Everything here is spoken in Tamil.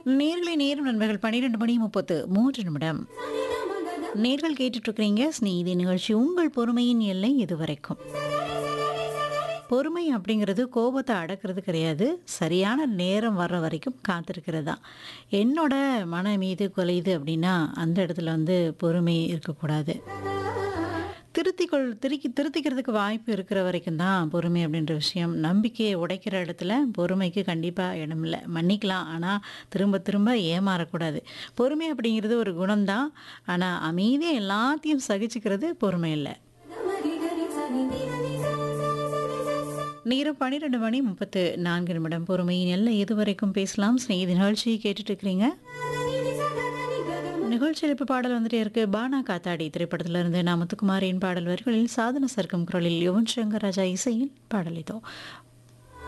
நேர்களை நேரும் நண்பர்கள் பன்னிரெண்டு மணி முப்பத்து மூன்று நிமிடம் நேர்கள் கேட்டுட்டு இருக்கிறீங்க ஸ்நேகிதி நிகழ்ச்சி உங்கள் பொறுமையின் எல்லை இதுவரைக்கும் பொறுமை அப்படிங்கிறது கோபத்தை அடக்கிறது கிடையாது சரியான நேரம் வர்ற வரைக்கும் காத்திருக்கிறது தான் என்னோட மன மீது கொலையுது அப்படின்னா அந்த இடத்துல வந்து பொறுமை இருக்கக்கூடாது திருத்திக்கொள் திருக்கி திருத்திக்கிறதுக்கு வாய்ப்பு இருக்கிற வரைக்கும் தான் பொறுமை அப்படின்ற விஷயம் நம்பிக்கையை உடைக்கிற இடத்துல பொறுமைக்கு கண்டிப்பாக இடம் இல்லை மன்னிக்கலாம் ஆனால் திரும்ப திரும்ப ஏமாறக்கூடாது பொறுமை அப்படிங்கிறது ஒரு குணம்தான் ஆனால் அமைதியாக எல்லாத்தையும் சகிச்சுக்கிறது பொறுமை இல்லை நேரம் பன்னிரெண்டு மணி முப்பத்து நான்கு நிமிடம் பொறுமையின் எல்லாம் இதுவரைக்கும் பேசலாம் ஸ்நேகிதி நிகழ்ச்சியை கேட்டுட்டு இருக்கிறீங்க நிகழ்ச்சியில் இப்போ பாடல் வந்துட்டே இருக்கு பானா காத்தாடி திரைப்படத்துல இருந்து நாமத்துக்குமாரின் பாடல் வரிகளில் சாதன சர்க்கம் குரலில் யுவன் சங்கர் ராஜா இசையில் பாடல் இதோ